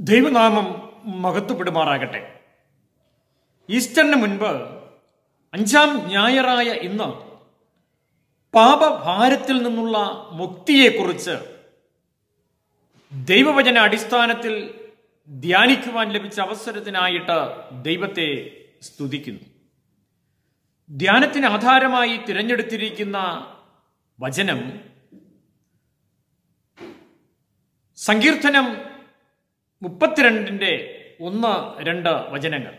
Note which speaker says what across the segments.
Speaker 1: ദൈവനാമം മഹത്വപ്പെടുമാറാകട്ടെ ഈസ്റ്ററിന് മുൻപ് അഞ്ചാം ഞായറായ ഇന്ന് പാപഭാരത്തിൽ നിന്നുള്ള മുക്തിയെക്കുറിച്ച് ദൈവവചന അടിസ്ഥാനത്തിൽ ധ്യാനിക്കുവാൻ ലഭിച്ച അവസരത്തിനായിട്ട് ദൈവത്തെ സ്തുതിക്കുന്നു ധ്യാനത്തിന് ആധാരമായി തിരഞ്ഞെടുത്തിരിക്കുന്ന വചനം സങ്കീർത്തനം മുപ്പത്തിരണ്ടിന്റെ ഒന്ന് രണ്ട് വചനങ്ങൾ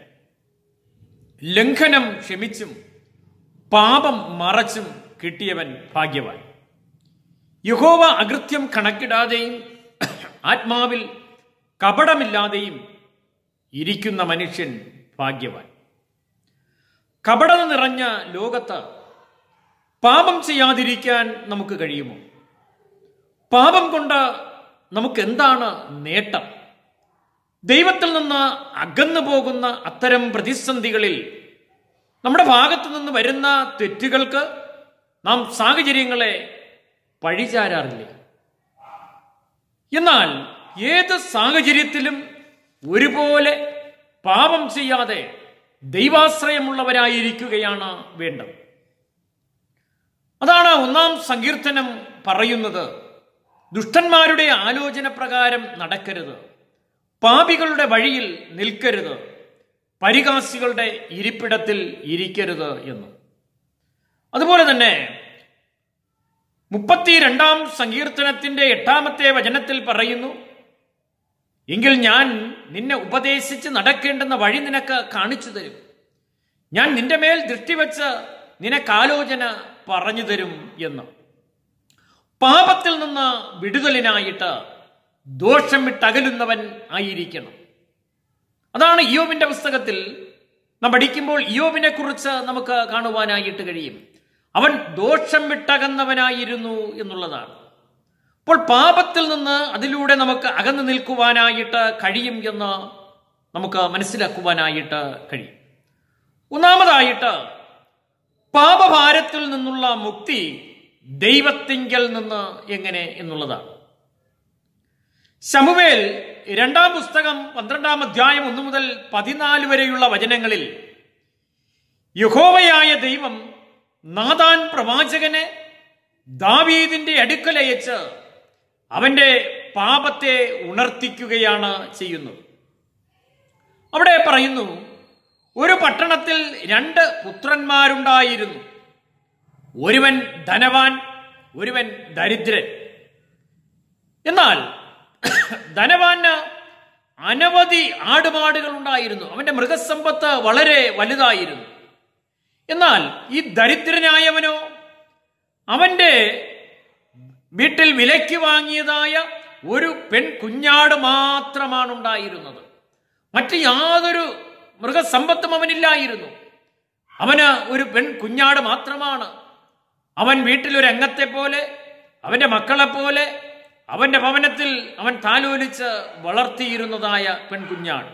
Speaker 1: ലംഘനം ക്ഷമിച്ചും പാപം മറച്ചും കിട്ടിയവൻ ഭാഗ്യവാൻ യഹോവ അകൃത്യം കണക്കിടാതെയും ആത്മാവിൽ കപടമില്ലാതെയും ഇരിക്കുന്ന മനുഷ്യൻ ഭാഗ്യവാൻ കപടം നിറഞ്ഞ ലോകത്ത് പാപം ചെയ്യാതിരിക്കാൻ നമുക്ക് കഴിയുമോ പാപം കൊണ്ട് നമുക്ക് എന്താണ് നേട്ടം ദൈവത്തിൽ നിന്ന് അകന്നു പോകുന്ന അത്തരം പ്രതിസന്ധികളിൽ നമ്മുടെ ഭാഗത്തു നിന്ന് വരുന്ന തെറ്റുകൾക്ക് നാം സാഹചര്യങ്ങളെ പഴിചാരാറില്ല എന്നാൽ ഏത് സാഹചര്യത്തിലും ഒരുപോലെ പാപം ചെയ്യാതെ ദൈവാശ്രയമുള്ളവരായിരിക്കുകയാണ് വേണ്ടത് അതാണ് ഒന്നാം സങ്കീർത്തനം പറയുന്നത് ദുഷ്ടന്മാരുടെ ആലോചന പ്രകാരം നടക്കരുത് പാപികളുടെ വഴിയിൽ നിൽക്കരുത് പരിഹാസികളുടെ ഇരിപ്പിടത്തിൽ ഇരിക്കരുത് എന്ന് അതുപോലെ തന്നെ മുപ്പത്തിരണ്ടാം സങ്കീർത്തനത്തിന്റെ എട്ടാമത്തെ വചനത്തിൽ പറയുന്നു എങ്കിൽ ഞാൻ നിന്നെ ഉപദേശിച്ച് നടക്കേണ്ടുന്ന വഴി നിനക്ക് കാണിച്ചു തരും ഞാൻ നിന്റെ മേൽ ദൃഷ്ടിവെച്ച് നിനക്കാലോചന പറഞ്ഞു തരും എന്ന് പാപത്തിൽ നിന്ന് വിടുതലിനായിട്ട് ദോഷം വിട്ടകലുന്നവൻ ആയിരിക്കണം അതാണ് ഇയോബിന്റെ പുസ്തകത്തിൽ നാം പഠിക്കുമ്പോൾ ഇയോബിനെ കുറിച്ച് നമുക്ക് കാണുവാനായിട്ട് കഴിയും അവൻ ദോഷം വിട്ടകന്നവനായിരുന്നു എന്നുള്ളതാണ് അപ്പോൾ പാപത്തിൽ നിന്ന് അതിലൂടെ നമുക്ക് അകന്നു നിൽക്കുവാനായിട്ട് കഴിയും എന്ന് നമുക്ക് മനസ്സിലാക്കുവാനായിട്ട് കഴിയും ഒന്നാമതായിട്ട് പാപഭാരത്തിൽ നിന്നുള്ള മുക്തി ദൈവത്തിങ്കൽ നിന്ന് എങ്ങനെ എന്നുള്ളതാണ് ശമുവേൽ രണ്ടാം പുസ്തകം പന്ത്രണ്ടാം അധ്യായം ഒന്നു മുതൽ പതിനാല് വരെയുള്ള വചനങ്ങളിൽ യഹോവയായ ദൈവം നാദാൻ പ്രവാചകനെ ദാവീദിന്റെ അടുക്കലയച്ച് അവന്റെ പാപത്തെ ഉണർത്തിക്കുകയാണ് ചെയ്യുന്നത് അവിടെ പറയുന്നു ഒരു പട്ടണത്തിൽ രണ്ട് പുത്രന്മാരുണ്ടായിരുന്നു ഒരുവൻ ധനവാൻ ഒരുവൻ ദരിദ്രൻ എന്നാൽ ധനവാന് അനവധി ആടുമാടുകൾ ഉണ്ടായിരുന്നു അവന്റെ മൃഗസമ്പത്ത് വളരെ വലുതായിരുന്നു എന്നാൽ ഈ ദരിദ്രനായവനോ അവന്റെ വീട്ടിൽ വിലയ്ക്ക് വാങ്ങിയതായ ഒരു പെൺ കുഞ്ഞാട് മാത്രമാണ് ഉണ്ടായിരുന്നത് മറ്റ് യാതൊരു മൃഗസമ്പത്തും അവനില്ലായിരുന്നു അവന് ഒരു പെൺ കുഞ്ഞാട് മാത്രമാണ് അവൻ വീട്ടിൽ ഒരു അംഗത്തെ പോലെ അവന്റെ മക്കളെ പോലെ അവന്റെ ഭവനത്തിൽ അവൻ താലോലിച്ച് വളർത്തിയിരുന്നതായ പെൺകുഞ്ഞാണ്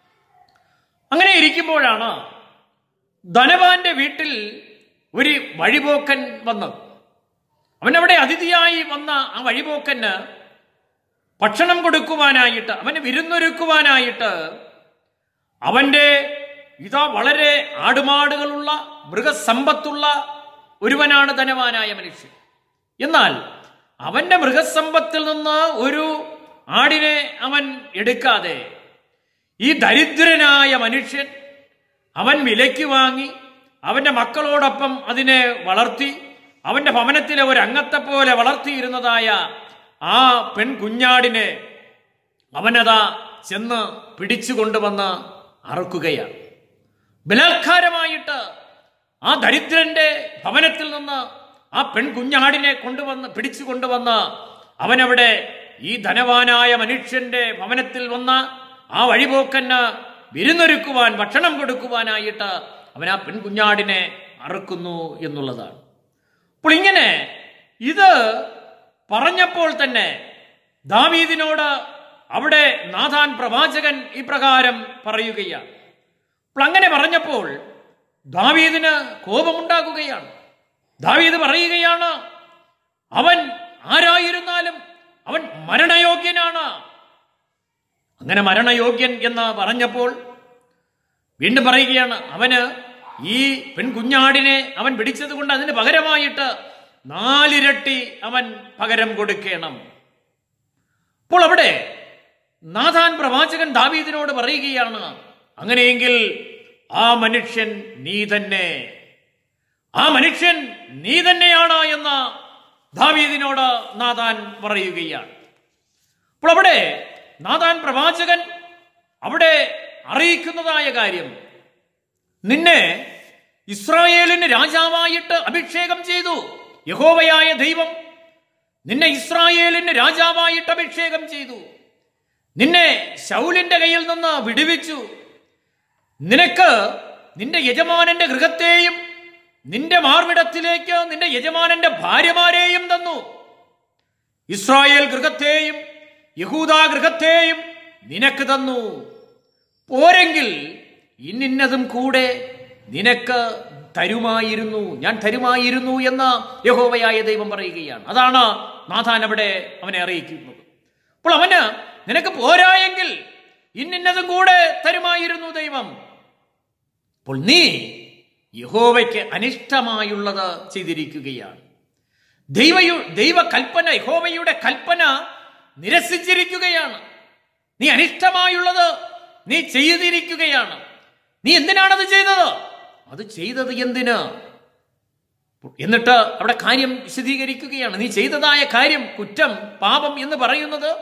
Speaker 1: അങ്ങനെ ഇരിക്കുമ്പോഴാണ് ധനവാന്റെ വീട്ടിൽ ഒരു വഴിപോക്കൻ വന്നത് അവനവിടെ അതിഥിയായി വന്ന ആ വഴിപോക്കന് ഭക്ഷണം കൊടുക്കുവാനായിട്ട് അവന് വിരുന്നൊരുക്കുവാനായിട്ട് അവന്റെ ഇതാ വളരെ ആടുമാടുകളുള്ള മൃഗസമ്പത്തുള്ള ഒരുവനാണ് ധനവാനായ മനുഷ്യൻ എന്നാൽ അവന്റെ മൃഗസമ്പത്തിൽ നിന്ന് ഒരു ആടിനെ അവൻ എടുക്കാതെ ഈ ദരിദ്രനായ മനുഷ്യൻ അവൻ വിലയ്ക്ക് വാങ്ങി അവന്റെ മക്കളോടൊപ്പം അതിനെ വളർത്തി അവന്റെ ഭവനത്തിലെ ഒരു അംഗത്തെ പോലെ വളർത്തിയിരുന്നതായ ആ പെൺകുഞ്ഞാടിനെ അവനതാ ചെന്ന് പിടിച്ചു കൊണ്ടുവന്ന് അറുക്കുകയാണ് ബലാത്കാരമായിട്ട് ആ ദരിദ്രന്റെ ഭവനത്തിൽ നിന്ന് ആ പെൺകുഞ്ഞാടിനെ കൊണ്ടുവന്ന് പിടിച്ചു കൊണ്ടുവന്ന് അവനവിടെ ഈ ധനവാനായ മനുഷ്യന്റെ ഭവനത്തിൽ വന്ന ആ വഴിപോക്കന് വിരുന്നൊരുക്കുവാൻ ഭക്ഷണം കൊടുക്കുവാനായിട്ട് അവൻ ആ പെൺകുഞ്ഞാടിനെ അറുക്കുന്നു എന്നുള്ളതാണ് അപ്പോൾ ഇങ്ങനെ ഇത് പറഞ്ഞപ്പോൾ തന്നെ ദാവീദിനോട് അവിടെ നാഥാൻ പ്രവാചകൻ ഇപ്രകാരം പറയുകയാണ് അപ്പോൾ അങ്ങനെ പറഞ്ഞപ്പോൾ ദാവീദിന് കോപമുണ്ടാകുകയാണ് ദാവീദ് പറയുകയാണ് അവൻ ആരായിരുന്നാലും അവൻ മരണയോഗ്യനാണ് അങ്ങനെ മരണയോഗ്യൻ എന്ന് പറഞ്ഞപ്പോൾ വീണ്ടും പറയുകയാണ് അവന് ഈ പെൺകുഞ്ഞാടിനെ അവൻ പിടിച്ചത് കൊണ്ട് അതിന് പകരമായിട്ട് നാലിരട്ടി അവൻ പകരം കൊടുക്കണം അപ്പോൾ അവിടെ നാഥാൻ പ്രവാചകൻ ദാവീദിനോട് പറയുകയാണ് അങ്ങനെയെങ്കിൽ ആ മനുഷ്യൻ നീ തന്നെ ആ മനുഷ്യൻ നീ തന്നെയാണ് എന്ന് ദാവീദിനോട് നാഥാൻ പറയുകയാണ് അപ്പോൾ അവിടെ നാഥാൻ പ്രവാചകൻ അവിടെ അറിയിക്കുന്നതായ കാര്യം നിന്നെ ഇസ്രായേലിന് രാജാവായിട്ട് അഭിഷേകം ചെയ്തു യഹോവയായ ദൈവം നിന്നെ ഇസ്രായേലിന് രാജാവായിട്ട് അഭിഷേകം ചെയ്തു നിന്നെ ശൗലിന്റെ കയ്യിൽ നിന്ന് വിടുവിച്ചു നിനക്ക് നിന്റെ യജമാനന്റെ ഗൃഹത്തെയും നിന്റെ മാർവിടത്തിലേക്ക് നിന്റെ യജമാനന്റെ ഭാര്യമാരെയും തന്നു ഇസ്രായേൽ ഗൃഹത്തെയും യഹൂദ ഗൃഹത്തെയും നിനക്ക് തന്നു പോരെങ്കിൽ ഇന്നിന്നതും കൂടെ നിനക്ക് തരുമായിരുന്നു ഞാൻ തരുമായിരുന്നു എന്ന് യഹോവയായ ദൈവം പറയുകയാണ് അതാണ് നാഥാൻ അവിടെ അവനെ അറിയിക്കുന്നത് അപ്പോൾ അവന് നിനക്ക് പോരായെങ്കിൽ ഇന്നിന്നതും കൂടെ തരുമായിരുന്നു ദൈവം അപ്പോൾ നീ യഹോവയ്ക്ക് അനിഷ്ടമായുള്ളത് ചെയ്തിരിക്കുകയാണ് ദൈവയു ദൈവ കൽപ്പന യഹോവയുടെ കൽപ്പന നിരസിച്ചിരിക്കുകയാണ് നീ അനിഷ്ടമായുള്ളത് നീ ചെയ്തിരിക്കുകയാണ് നീ എന്തിനാണത് ചെയ്തത് അത് ചെയ്തത് എന്തിന് എന്നിട്ട് അവിടെ കാര്യം വിശദീകരിക്കുകയാണ് നീ ചെയ്തതായ കാര്യം കുറ്റം പാപം എന്ന് പറയുന്നത്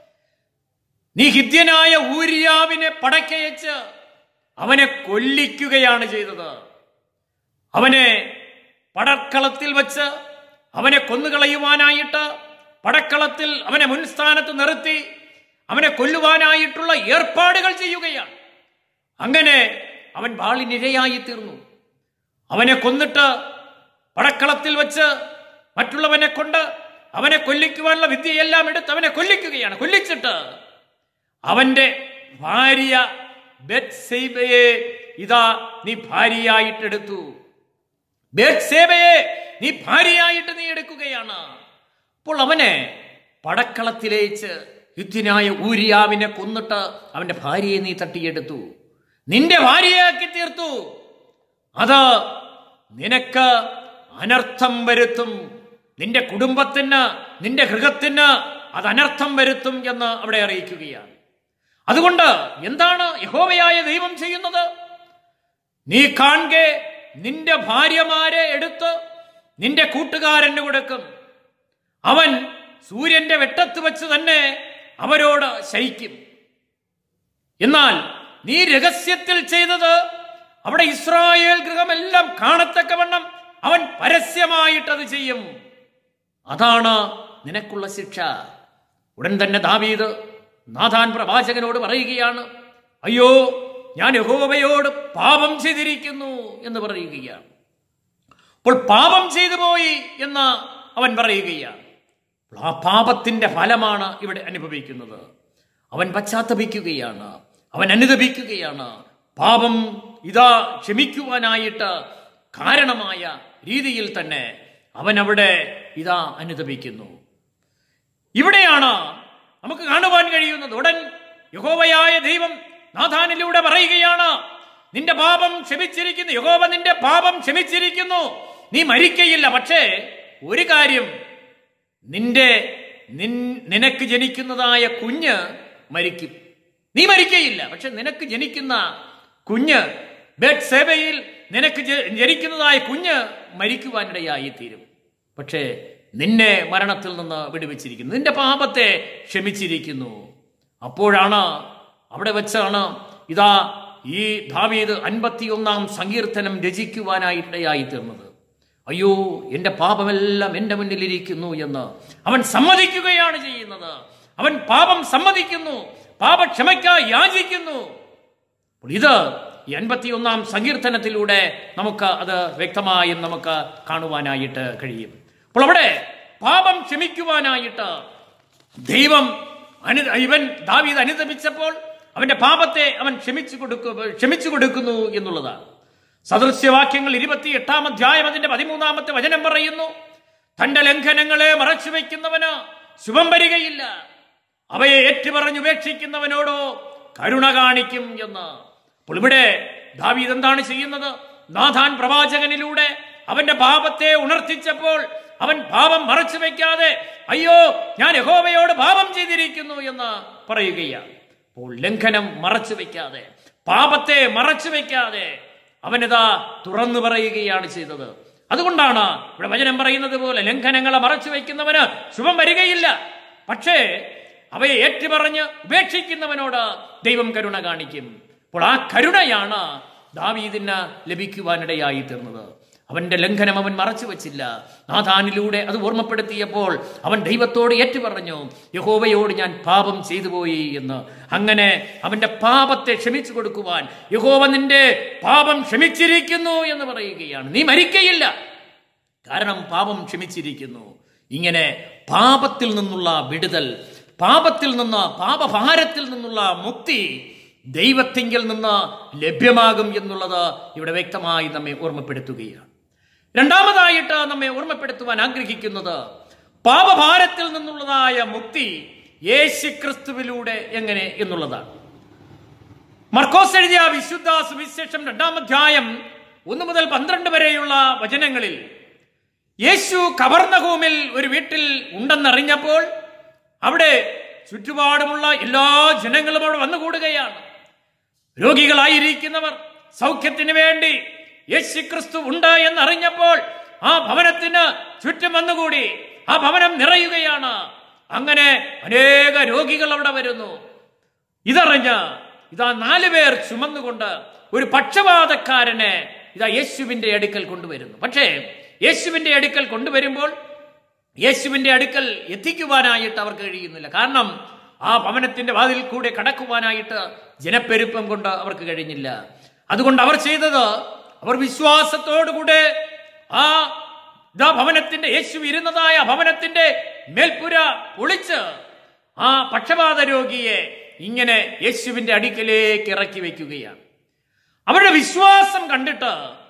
Speaker 1: നീ ഹിത്യനായ ഊരിയാവിനെ പടക്കയച്ച് അവനെ കൊല്ലിക്കുകയാണ് ചെയ്തത് അവനെ പടക്കളത്തിൽ വെച്ച് അവനെ കൊന്നുകളയുവാനായിട്ട് പടക്കളത്തിൽ അവനെ മുൻസ്ഥാനത്ത് നിർത്തി അവനെ കൊല്ലുവാനായിട്ടുള്ള ഏർപ്പാടുകൾ ചെയ്യുകയാണ് അങ്ങനെ അവൻ വാളിനിരയായി തീർന്നു അവനെ കൊന്നിട്ട് പടക്കളത്തിൽ വെച്ച് മറ്റുള്ളവനെ കൊണ്ട് അവനെ കൊല്ലിക്കുവാനുള്ള വിദ്യയെല്ലാം എടുത്ത് അവനെ കൊല്ലിക്കുകയാണ് കൊല്ലിച്ചിട്ട് അവന്റെ ഭാര്യ ബെത്സേബയെ ഇതാ നീ ഭാര്യയായിട്ടെടുത്തു ബേത്സേബയെ നീ ഭാര്യയായിട്ട് നീ എടുക്കുകയാണ് അപ്പോൾ അവനെ പടക്കളത്തിലേച്ച് യുദ്ധിനായ ഊരിയാവിനെ കൊന്നിട്ട് അവന്റെ ഭാര്യയെ നീ തട്ടിയെടുത്തു നിന്റെ ഭാര്യയാക്കി തീർത്തു അത് നിനക്ക് അനർത്ഥം വരുത്തും നിന്റെ കുടുംബത്തിന് നിന്റെ ഗൃഹത്തിന് അത് അനർത്ഥം വരുത്തും എന്ന് അവിടെ അറിയിക്കുകയാണ് അതുകൊണ്ട് എന്താണ് യഹോവയായ ദൈവം ചെയ്യുന്നത് നീ കാണെ നിന്റെ ഭാര്യമാരെ എടുത്ത് നിന്റെ കൂട്ടുകാരന് കൊടുക്കും അവൻ സൂര്യന്റെ വെട്ടത്ത് വെച്ച് തന്നെ അവരോട് ശയിക്കും എന്നാൽ നീ രഹസ്യത്തിൽ ചെയ്തത് അവിടെ ഇസ്രായേൽ ഗൃഹമെല്ലാം കാണത്തക്കവണ്ണം അവൻ പരസ്യമായിട്ടത് ചെയ്യും അതാണ് നിനക്കുള്ള ശിക്ഷ ഉടൻ തന്നെ ദാവീദ് നാഥാൻ പ്രവാചകനോട് പറയുകയാണ് അയ്യോ ഞാൻ യഹോവയോട് പാപം ചെയ്തിരിക്കുന്നു എന്ന് പറയുകയാണ് അപ്പോൾ പാപം ചെയ്തു പോയി എന്ന് അവൻ പറയുകയാണ് ആ പാപത്തിന്റെ ഫലമാണ് ഇവിടെ അനുഭവിക്കുന്നത് അവൻ പശ്ചാത്തപിക്കുകയാണ് അവൻ അനുദപിക്കുകയാണ് പാപം ഇതാ ക്ഷമിക്കുവാനായിട്ട് കാരണമായ രീതിയിൽ തന്നെ അവൻ അവിടെ ഇതാ അനുദപിക്കുന്നു ഇവിടെയാണ് നമുക്ക് കാണുവാൻ കഴിയുന്നത് ഉടൻ യഹോവയായ ദൈവം നാഥാനിലൂടെ പറയുകയാണ് നിന്റെ പാപം ക്ഷമിച്ചിരിക്കുന്നു യഹോവ നിന്റെ പാപം ക്ഷമിച്ചിരിക്കുന്നു നീ മരിക്കയില്ല പക്ഷേ ഒരു കാര്യം നിന്റെ നിൻ നിനക്ക് ജനിക്കുന്നതായ കുഞ്ഞ് മരിക്കും നീ മരിക്കയില്ല പക്ഷെ നിനക്ക് ജനിക്കുന്ന കുഞ്ഞ് ബെഡ് സേവയിൽ നിനക്ക് ജ- ജനിക്കുന്നതായ കുഞ്ഞ് മരിക്കുവാനിടയായി തീരും പക്ഷേ നിന്നെ മരണത്തിൽ നിന്ന് വിടുവിച്ചിരിക്കുന്നു നിന്റെ പാപത്തെ ക്ഷമിച്ചിരിക്കുന്നു അപ്പോഴാണ് അവിടെ വെച്ചാണ് ഇതാ ഈ ദാവീദ് അൻപത്തിയൊന്നാം സങ്കീർത്തനം രചിക്കുവാനായിട്ടിടയായി തീർന്നത് അയ്യോ എൻ്റെ പാപമെല്ലാം എൻ്റെ മുന്നിലിരിക്കുന്നു എന്ന് അവൻ സമ്മതിക്കുകയാണ് ചെയ്യുന്നത് അവൻ പാപം സമ്മതിക്കുന്നു പാപക്ഷമയ്ക്കായി യാചിക്കുന്നു അപ്പോൾ ഇത് ഈ അൻപത്തിയൊന്നാം സങ്കീർത്തനത്തിലൂടെ നമുക്ക് അത് വ്യക്തമായും നമുക്ക് കാണുവാനായിട്ട് കഴിയും അപ്പോൾ അവിടെ പാപം ക്ഷമിക്കുവാനായിട്ട് ദൈവം അനു ഇവൻ ദാവീദ് അനുദപിച്ചപ്പോൾ അവന്റെ പാപത്തെ അവൻ ക്ഷമിച്ചു കൊടുക്കു ക്ഷമിച്ചു കൊടുക്കുന്നു എന്നുള്ളതാണ് സദൃശ്യവാക്യങ്ങൾ ഇരുപത്തി എട്ടാം അധ്യായം അതിന്റെ പതിമൂന്നാമത്തെ വചനം പറയുന്നു തന്റെ ലംഘനങ്ങളെ മറച്ചു വയ്ക്കുന്നവന് ശുഭം വരികയില്ല അവയെ ഏറ്റുപറഞ്ഞുപേക്ഷിക്കുന്നവനോടോ കരുണ കാണിക്കും എന്ന് അപ്പോൾ ഇവിടെ ദാവീദ് എന്താണ് ചെയ്യുന്നത് നാഥാൻ പ്രവാചകനിലൂടെ അവന്റെ പാപത്തെ ഉണർത്തിച്ചപ്പോൾ അവൻ പാപം മറച്ചു വെക്കാതെ അയ്യോ ഞാൻ യഹോവയോട് പാപം ചെയ്തിരിക്കുന്നു എന്ന് പറയുകയാണ് അപ്പോൾ ലംഘനം മറച്ചു വെക്കാതെ പാപത്തെ മറച്ചു വെക്കാതെ അവനിതാ തുറന്നു പറയുകയാണ് ചെയ്തത് അതുകൊണ്ടാണ് ഇവിടെ വചനം പറയുന്നത് പോലെ ലംഘനങ്ങളെ മറച്ചു വയ്ക്കുന്നവന് ശുഭം വരികയില്ല പക്ഷേ അവയെ ഏറ്റുപറഞ്ഞ് ഉപേക്ഷിക്കുന്നവനോട് ദൈവം കരുണ കാണിക്കും അപ്പോൾ ആ കരുണയാണ് ദാവീദിന് ലഭിക്കുവാനിടയായി തീർന്നത് അവന്റെ ലംഘനം അവൻ മറച്ചു വച്ചില്ല നാഥാനിലൂടെ അത് ഓർമ്മപ്പെടുത്തിയപ്പോൾ അവൻ ദൈവത്തോട് ഏറ്റുപറഞ്ഞു യഹോവയോട് ഞാൻ പാപം ചെയ്തു പോയി എന്ന് അങ്ങനെ അവന്റെ പാപത്തെ ക്ഷമിച്ചു കൊടുക്കുവാൻ യഹോവ നിന്റെ പാപം ക്ഷമിച്ചിരിക്കുന്നു എന്ന് പറയുകയാണ് നീ മരിക്കയില്ല കാരണം പാപം ക്ഷമിച്ചിരിക്കുന്നു ഇങ്ങനെ പാപത്തിൽ നിന്നുള്ള വിടുതൽ പാപത്തിൽ നിന്ന് പാപഭാരത്തിൽ നിന്നുള്ള മുക്തി ദൈവത്തിങ്കിൽ നിന്ന് ലഭ്യമാകും എന്നുള്ളത് ഇവിടെ വ്യക്തമായി നമ്മെ ഓർമ്മപ്പെടുത്തുകയാണ് രണ്ടാമതായിട്ട് നമ്മെ ഓർമ്മപ്പെടുത്തുവാൻ ആഗ്രഹിക്കുന്നത് പാപഭാരത്തിൽ നിന്നുള്ളതായ മുക്തി യേശു ക്രിസ്തുവിലൂടെ എങ്ങനെ എന്നുള്ളതാണ് മർക്കോസ് എഴുതിയ വിശുദ്ധ സുവിശേഷം രണ്ടാം അധ്യായം ഒന്ന് മുതൽ പന്ത്രണ്ട് വരെയുള്ള വചനങ്ങളിൽ യേശു കവർന്നഹൂമിൽ ഒരു വീട്ടിൽ ഉണ്ടെന്നറിഞ്ഞപ്പോൾ അവിടെ ചുറ്റുപാടുമുള്ള എല്ലാ ജനങ്ങളും അവിടെ വന്നുകൂടുകയാണ് രോഗികളായിരിക്കുന്നവർ സൗഖ്യത്തിന് വേണ്ടി യേശു ക്രിസ്തു ഉണ്ട് എന്നറിഞ്ഞപ്പോൾ ആ ഭവനത്തിന് ചുറ്റും വന്നുകൂടി ആ ഭവനം നിറയുകയാണ് അങ്ങനെ അനേക രോഗികൾ അവിടെ വരുന്നു ഇതറിഞ്ഞ് ഇതാ നാലു പേർ ചുമന്നുകൊണ്ട് ഒരു പക്ഷപാതക്കാരനെ ഇതാ യേശുവിന്റെ അടുക്കൽ കൊണ്ടുവരുന്നു പക്ഷേ യേശുവിന്റെ അടുക്കൽ കൊണ്ടുവരുമ്പോൾ യേശുവിന്റെ അടുക്കൽ എത്തിക്കുവാനായിട്ട് അവർക്ക് കഴിയുന്നില്ല കാരണം ആ ഭവനത്തിന്റെ വാതിൽ കൂടെ കടക്കുവാനായിട്ട് ജനപ്പെരുപ്പം കൊണ്ട് അവർക്ക് കഴിഞ്ഞില്ല അതുകൊണ്ട് അവർ ചെയ്തത് അവർ വിശ്വാസത്തോടുകൂടെ ആ ഇതാ ഭവനത്തിന്റെ യേശു ഇരുന്നതായ ഭവനത്തിന്റെ മേൽപ്പുര പൊളിച്ച് ആ പക്ഷപാത രോഗിയെ ഇങ്ങനെ യേശുവിന്റെ അടുക്കലേക്ക് ഇറക്കി വെക്കുകയാണ് അവരുടെ വിശ്വാസം കണ്ടിട്ട്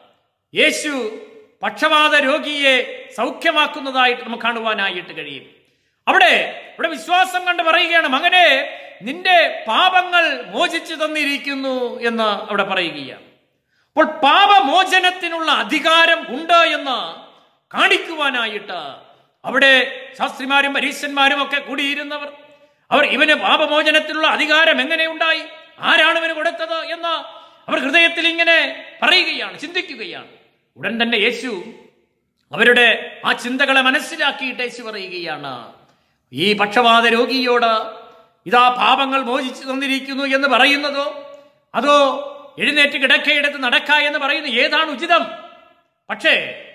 Speaker 1: യേശു പക്ഷപാത രോഗിയെ സൗഖ്യമാക്കുന്നതായിട്ട് നമുക്ക് കാണുവാനായിട്ട് കഴിയും അവിടെ ഇവിടെ വിശ്വാസം കണ്ട് പറയുകയാണ് മകനെ നിന്റെ പാപങ്ങൾ മോചിച്ചു തന്നിരിക്കുന്നു എന്ന് അവിടെ പറയുകയാണ് അപ്പോൾ പാപമോചനത്തിനുള്ള അധികാരം ഉണ്ട് എന്ന് കാണിക്കുവാനായിട്ട് അവിടെ ശാസ്ത്രിമാരും പരീശന്മാരും ഒക്കെ കൂടിയിരുന്നവർ അവർ ഇവന് പാപമോചനത്തിനുള്ള അധികാരം എങ്ങനെ ഉണ്ടായി ആരാണ് ഇവന് കൊടുത്തത് എന്ന് അവർ ഹൃദയത്തിൽ ഇങ്ങനെ പറയുകയാണ് ചിന്തിക്കുകയാണ് ഉടൻ തന്നെ യേശു അവരുടെ ആ ചിന്തകളെ മനസ്സിലാക്കിയിട്ട് യേശു പറയുകയാണ് ഈ പക്ഷപാത രോഗിയോട് ഇതാ പാപങ്ങൾ മോചിച്ചു തന്നിരിക്കുന്നു എന്ന് പറയുന്നതോ അതോ എഴുന്നേറ്റ് കിടക്കയെടുത്ത് നടക്ക എന്ന് പറയുന്നത് ഏതാണ് ഉചിതം പക്ഷേ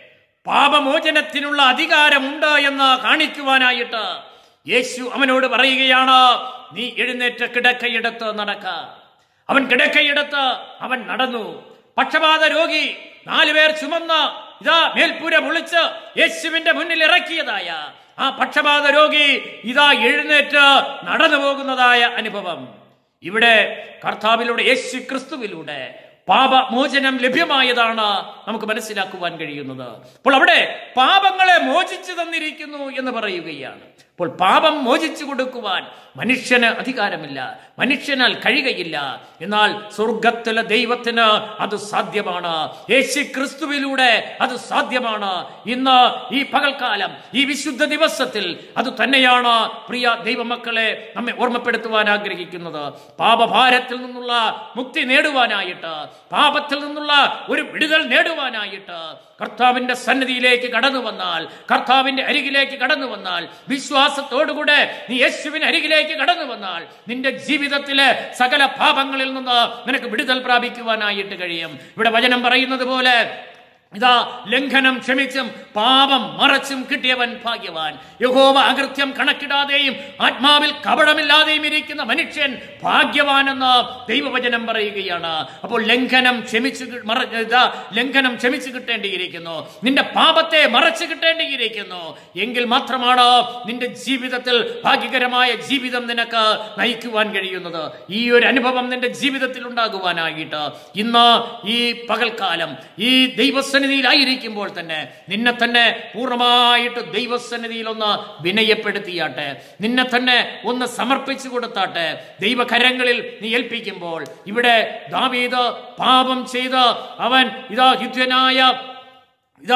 Speaker 1: പാപമോചനത്തിനുള്ള അധികാരമുണ്ട് എന്ന് കാണിക്കുവാനായിട്ട് യേശു അവനോട് പറയുകയാണ് നീ എഴുന്നേറ്റ് കിടക്കയെടുത്ത് നടക്ക അവൻ കിടക്കയെടുത്ത് അവൻ നടന്നു പക്ഷപാത രോഗി നാലുപേർ ചുമന്ന് ഇതാ മേൽപ്പുര പൊളിച്ച് യേശുവിന്റെ മുന്നിൽ ഇറക്കിയതായ ആ പക്ഷപാത രോഗി ഇതാ എഴുന്നേറ്റ് നടന്നു പോകുന്നതായ അനുഭവം ഇവിടെ കർത്താവിലൂടെ യേശു ക്രിസ്തുവിലൂടെ പാപമോചനം ലഭ്യമായതാണ് നമുക്ക് മനസ്സിലാക്കുവാൻ കഴിയുന്നത് അപ്പോൾ അവിടെ പാപങ്ങളെ മോചിച്ചു തന്നിരിക്കുന്നു എന്ന് പറയുകയാണ് അപ്പോൾ പാപം മോചിച്ചു കൊടുക്കുവാൻ മനുഷ്യന് അധികാരമില്ല മനുഷ്യനാൽ കഴിയുകയില്ല എന്നാൽ സ്വർഗത്തിലെ ദൈവത്തിന് അത് സാധ്യമാണ് യേശു ക്രിസ്തുവിലൂടെ അത് സാധ്യമാണ് ഇന്ന് ഈ പകൽക്കാലം ഈ വിശുദ്ധ ദിവസത്തിൽ അത് തന്നെയാണ് പ്രിയ ദൈവമക്കളെ നമ്മെ ഓർമ്മപ്പെടുത്തുവാൻ ആഗ്രഹിക്കുന്നത് പാപഭാരത്തിൽ നിന്നുള്ള മുക്തി നേടുവാനായിട്ട് പാപത്തിൽ നിന്നുള്ള ഒരു വിടുതൽ നേടുവാനായിട്ട് കർത്താവിന്റെ സന്നിധിയിലേക്ക് കടന്നു വന്നാൽ കർത്താവിന്റെ അരികിലേക്ക് കടന്നു വന്നാൽ വിശ്വാസത്തോടുകൂടെ നീ യേശുവിന് അരികിലേക്ക് കടന്നു വന്നാൽ നിന്റെ ജീവിതത്തിലെ സകല പാപങ്ങളിൽ നിന്ന് നിനക്ക് വിടുതൽ പ്രാപിക്കുവാനായിട്ട് കഴിയും ഇവിടെ വചനം പറയുന്നത് പോലെ ഇതാ ലംഘനം ക്ഷമിച്ചും പാപം മറച്ചും കിട്ടിയവൻ ഭാഗ്യവാൻ യഹോവ അകൃത്യം കണക്കിടാതെയും ആത്മാവിൽ കപടമില്ലാതെയും ഇരിക്കുന്ന മനുഷ്യൻ ഭാഗ്യവാനെന്ന് ദൈവവചനം പറയുകയാണ് അപ്പോൾ ലംഘനം ക്ഷമിച്ചു കി- മറ ഇതാ ലംഘനം ക്ഷമിച്ചു കിട്ടേണ്ടിയിരിക്കുന്നു നിന്റെ പാപത്തെ മറച്ചു കിട്ടേണ്ടിയിരിക്കുന്നു എങ്കിൽ മാത്രമാണ് നിന്റെ ജീവിതത്തിൽ ഭാഗ്യകരമായ ജീവിതം നിനക്ക് നയിക്കുവാൻ കഴിയുന്നത് ഈ ഒരു അനുഭവം നിന്റെ ജീവിതത്തിൽ ഉണ്ടാകുവാനായിട്ട് ഇന്ന് ഈ പകൽക്കാലം ഈ ദൈവസന്നിധി ദൈവസന്നിധിയിലായിരിക്കുമ്പോൾ തന്നെ നിന്നെ തന്നെ പൂർണ്ണമായിട്ട് ദൈവസന്നിധിയിൽ ഒന്ന് വിനയപ്പെടുത്തിയാട്ടെ നിന്നെ തന്നെ ഒന്ന് സമർപ്പിച്ചു കൊടുത്താട്ടെ ദൈവകരങ്ങളിൽ നീ ഏൽപ്പിക്കുമ്പോൾ ഇവിടെ ദാവീദ് പാപം ചെയ്ത് അവൻ ഇതാ യുദ്ധനായ ഇതാ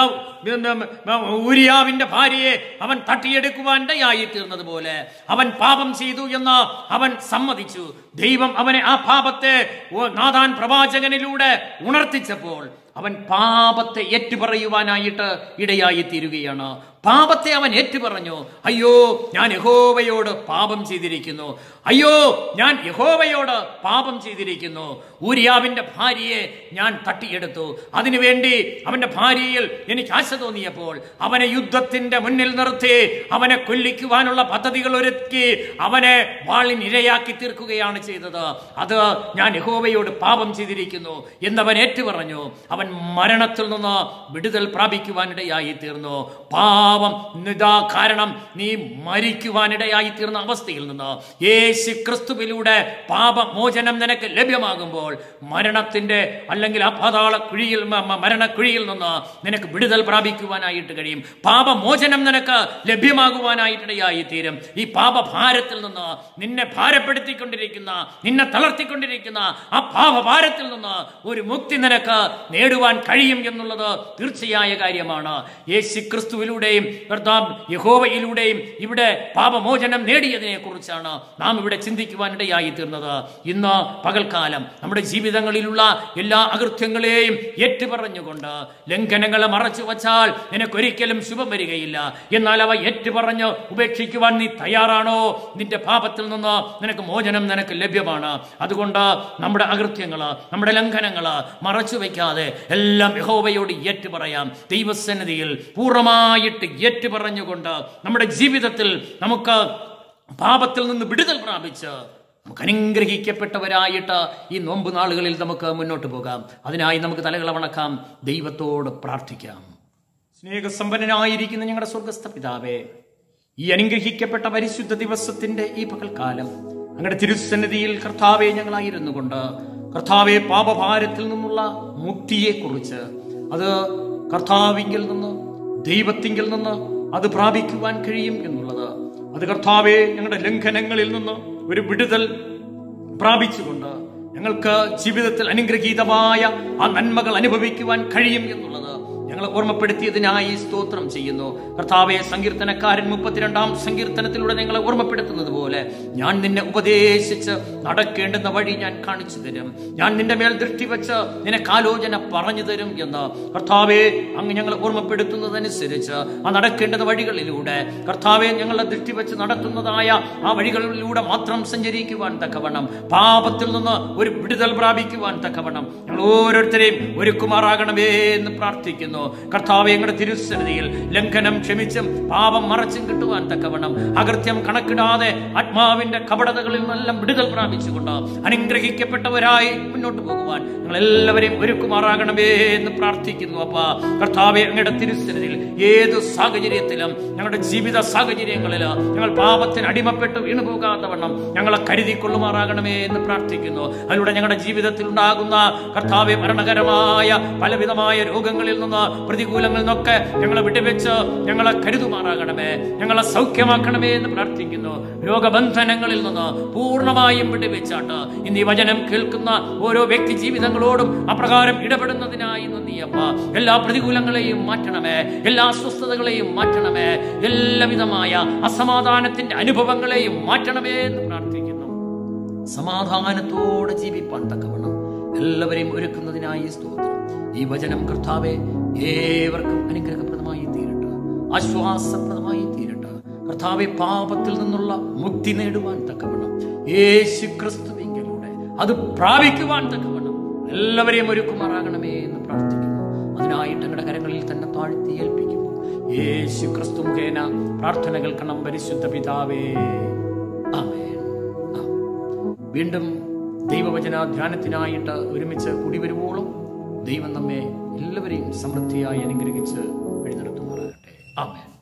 Speaker 1: ഊരിയാവിന്റെ ഭാര്യയെ അവൻ തട്ടിയെടുക്കുവാൻ ഇടയായി തീർന്നതുപോലെ അവൻ പാപം ചെയ്തു എന്ന് അവൻ സമ്മതിച്ചു ദൈവം അവനെ ആ പാപത്തെ ഓ, നാഥാൻ പ്രവാചകനിലൂടെ ഉണർത്തിച്ചപ്പോൾ അവൻ പാപത്തെ ഏറ്റുപറയുവാനായിട്ട് ഇടയായി തീരുകയാണ് പാപത്തെ അവൻ ഏറ്റുപറഞ്ഞു അയ്യോ ഞാൻ യഹോവയോട് പാപം ചെയ്തിരിക്കുന്നു അയ്യോ ഞാൻ യഹോവയോട് പാപം ചെയ്തിരിക്കുന്നു ഊരിയാവിന്റെ ഭാര്യയെ ഞാൻ തട്ടിയെടുത്തു അതിനുവേണ്ടി അവന്റെ ഭാര്യയിൽ എനിക്ക് ആശ തോന്നിയപ്പോൾ അവനെ യുദ്ധത്തിന്റെ മുന്നിൽ നിർത്തി അവനെ കൊല്ലിക്കുവാനുള്ള പദ്ധതികൾ ഒരുക്കി അവനെ വാളിനിരയാക്കി തീർക്കുകയാണ് ചെയ്തത് അത് ഞാൻ യഹോവയോട് പാപം ചെയ്തിരിക്കുന്നു എന്നവൻ ഏറ്റുപറഞ്ഞു അവൻ മരണത്തിൽ നിന്ന് വിടുതൽ പ്രാപിക്കുവാനിടയായി തീർന്നു പാപം നിതാ കാരണം നീ മരിക്കുവാനിടയായി തീർന്ന അവസ്ഥയിൽ നിന്ന് യേശു ക്രിസ്തുവിലൂടെ പാപമോചനം നിനക്ക് ലഭ്യമാകുമ്പോൾ മരണത്തിന്റെ അല്ലെങ്കിൽ ആ പാതാള കുഴിയിൽ മ- മ- മരണക്കുഴിയിൽ നിന്ന് നിനക്ക് വിടുതൽ പ്രാപിക്കുവാനായിട്ട് കഴിയും പാപമോചനം നിനക്ക് ലഭ്യമാകുവാനായിട്ടിടയായി തീരും ഈ പാപഭാരത്തിൽ നിന്ന് നിന്നെ ഭാരപ്പെടുത്തിക്കൊണ്ടിരിക്കുന്ന നിന്നെ തളർത്തിക്കൊണ്ടിരിക്കുന്ന ആ പാപഭാരത്തിൽ നിന്ന് ഒരു മുക്തി നിനക്ക് നേടുവാൻ കഴിയും എന്നുള്ളത് തീർച്ചയായ കാര്യമാണ് യേശു ക്രിസ്തുവിലൂടെയും കർത്താവ് യഹോവയിലൂടെയും ഇവിടെ പാപമോചനം നേടിയതിനെ കുറിച്ചാണ് നാം ഇവിടെ ചിന്തിക്കുവാനിടയായി തീർന്നത് ഇന്ന് പകൽക്കാലം നമ്മുടെ ജീവിതങ്ങളിലുള്ള എല്ലാ അകൃത്യങ്ങളെയും ഏറ്റുപറഞ്ഞുകൊണ്ട് ലംഘനങ്ങളെ മറച്ചു വച്ചാൽ നിനക്കൊരിക്കലും ശുഭം വരികയില്ല എന്നാൽ അവ ഏറ്റുപറഞ്ഞ് ഉപേക്ഷിക്കുവാൻ നീ തയ്യാറാണോ നിന്റെ പാപത്തിൽ നിന്ന് നിനക്ക് മോചനം നിനക്ക് ലഭ്യമാണ് അതുകൊണ്ട് നമ്മുടെ അകൃത്യങ്ങള് നമ്മുടെ ലംഘനങ്ങള് മറച്ചു വയ്ക്കാതെ എല്ലാം യഹോവയോട് ഏറ്റുപറയാം ദൈവസന്നിധിയിൽ പൂർണ്ണമായിട്ട് ഏറ്റുപറഞ്ഞുകൊണ്ട് നമ്മുടെ ജീവിതത്തിൽ നമുക്ക് പാപത്തിൽ നിന്ന് വിടുതൽ പ്രാപിച്ച് നമുക്ക് അനുഗ്രഹിക്കപ്പെട്ടവരായിട്ട് ഈ നോമ്പ് നാളുകളിൽ നമുക്ക് മുന്നോട്ട് പോകാം അതിനായി നമുക്ക് തലകള വണക്കാം ദൈവത്തോട് പ്രാർത്ഥിക്കാം സ്നേഹസമ്പന്നനായിരിക്കുന്ന ഞങ്ങളുടെ സ്വർഗസ്ഥ പിതാവേ ഈ അനുഗ്രഹിക്കപ്പെട്ട പരിശുദ്ധ ദിവസത്തിന്റെ ഈ പകൽക്കാലം അങ്ങയുടെ തിരുസന്നിധിയിൽ കർത്താവെ ഞങ്ങളായിരുന്നു കൊണ്ട് കർത്താവെ പാപഭാരത്തിൽ നിന്നുള്ള മുക്തിയെക്കുറിച്ച് അത് കർത്താവിങ്കിൽ നിന്ന് ദൈവത്തിങ്കിൽ നിന്ന് അത് പ്രാപിക്കുവാൻ കഴിയും എന്നുള്ളത് അത് കർത്താവെ ഞങ്ങളുടെ ലംഘനങ്ങളിൽ നിന്ന് ഒരു വിടുതൽ പ്രാപിച്ചുകൊണ്ട് ഞങ്ങൾക്ക് ജീവിതത്തിൽ അനുഗ്രഹീതമായ ആ നന്മകൾ അനുഭവിക്കുവാൻ കഴിയും എന്നുള്ളത് ഞങ്ങളെ ഓർമ്മപ്പെടുത്തിയതിനായി സ്തോത്രം ചെയ്യുന്നു കർത്താവെ സങ്കീർത്തനക്കാരൻ മുപ്പത്തിരണ്ടാം സങ്കീർത്തനത്തിലൂടെ ഞങ്ങളെ ഓർമ്മപ്പെടുത്തുന്നത് പോലെ ഞാൻ നിന്നെ ഉപദേശിച്ച് നടക്കേണ്ടുന്ന വഴി ഞാൻ കാണിച്ചു തരും ഞാൻ നിന്റെ മേൽ ദൃഷ്ടി വെച്ച് നിനക്ക് ആലോചന പറഞ്ഞു തരും എന്ന് കർത്താവെ അങ്ങ് ഞങ്ങളെ ഓർമ്മപ്പെടുത്തുന്നതനുസരിച്ച് ആ നടക്കേണ്ടുന്ന വഴികളിലൂടെ കർത്താവെ ഞങ്ങളുടെ ദൃഷ്ടി വെച്ച് നടത്തുന്നതായ ആ വഴികളിലൂടെ മാത്രം സഞ്ചരിക്കുവാൻ തക്കവണ്ണം പാപത്തിൽ നിന്ന് ഒരു വിടുതൽ പ്രാപിക്കുവാൻ തക്കവണ്ണം ഞങ്ങൾ ഓരോരുത്തരെയും ഒരുക്കുമാറാകണമേ എന്ന് പ്രാർത്ഥിക്കുന്നു കർത്താവെ ഞങ്ങളുടെ തിരുസന്നിധിയിൽ ലംഘനം ക്ഷമിച്ചും പാപം മറച്ചും കിട്ടുവാൻ തക്കവണ്ണം അകൃത്യം കണക്കിടാതെ ആത്മാവിന്റെ കപടതകളിൽ നിന്നെല്ലാം വിടുതൽ പ്രാപിച്ചുകൊണ്ട് അനുഗ്രഹിക്കപ്പെട്ടവരായി മുന്നോട്ട് പോകുവാൻ ഞങ്ങൾ എല്ലാവരെയും ഒരുക്കുമാറാകണമേ എന്ന് പ്രാർത്ഥിക്കുന്നു അപ്പ കർത്താവെ അങ്ങയുടെ തിരുസന്നിധിയിൽ ഏത് സാഹചര്യത്തിലും ഞങ്ങളുടെ ജീവിത സാഹചര്യങ്ങളിൽ ഞങ്ങൾ പാപത്തിന് അടിമപ്പെട്ട് വീണു പോകാത്ത വണ്ണം ഞങ്ങളെ കരുതിക്കൊള്ളുമാറാകണമേ എന്ന് പ്രാർത്ഥിക്കുന്നു അതിലൂടെ ഞങ്ങളുടെ ജീവിതത്തിൽ ഉണ്ടാകുന്ന കർത്താവെ മരണകരമായ പലവിധമായ രോഗങ്ങളിൽ നിന്ന് പ്രതികൂലങ്ങളിൽ നിന്നൊക്കെ ഞങ്ങളെ വിട്ടുവെച്ച് ഞങ്ങളെ കരുതുമാറാകണമേ ഞങ്ങളെ സൗഖ്യമാക്കണമേ എന്ന് പ്രാർത്ഥിക്കുന്നു രോഗബന്ധനങ്ങളിൽ നിന്ന് പൂർണ്ണമായും വിട്ടുവെച്ചാട്ട് ഇന്ന് ഈ വചനം കേൾക്കുന്ന ഓരോ വ്യക്തി ജീവിതങ്ങളോടും അപ്രകാരം ഇടപെടുന്നതിനായി നന്ദിയപ്പ എല്ലാ പ്രതികൂലങ്ങളെയും മാറ്റണമേ എല്ലാ അസ്വസ്ഥതകളെയും മാറ്റണമേ എല്ലാവിധമായ അസമാധാനത്തിന്റെ അനുഭവങ്ങളെയും മാറ്റണമേ എന്ന് പ്രാർത്ഥിക്കുന്നു സമാധാനത്തോടെ ജീവിപ്പാൻ തക്കവണ്ണം എല്ലാവരെയും ഒരുക്കുന്നതിനായി സ്തോത്രം ഈ വചനം കർത്താവെ ഏവർക്കും അനുഗ്രഹപ്രദമായി തീരട്ടെ ആശ്വാസപ്രദമായി തീരട്ടെ കർത്താവെ പാപത്തിൽ നിന്നുള്ള മുക്തി നേടുവാൻ തക്കവണ്ണം യേശു ക്രിസ്തുവിങ്കിലൂടെ അത് പ്രാപിക്കുവാൻ തക്കവണ്ണം എല്ലാവരെയും ഒരുക്കുമാറാകണമേ എന്ന് പ്രാർത്ഥിക്കുന്നു അതിനായിട്ട് ഞങ്ങളുടെ കരങ്ങളിൽ തന്നെ താഴ്ത്തി ഏൽപ്പിക്കുന്നു യേശു ക്രിസ്തു മുഖേന പ്രാർത്ഥന കേൾക്കണം പരിശുദ്ധ പിതാവേ ആമേൻ ആമേൻ. വീണ്ടും ദൈവവചന ധ്യാനത്തിനായിട്ട് ഒരുമിച്ച് കൂടി വരുവോളും ദൈവം നമ്മെ എല്ലാവരെയും സമൃദ്ധിയായി അനുഗ്രഹിച്ച് വഴി നടത്തുമാറാകട്ടെ ആമേൻ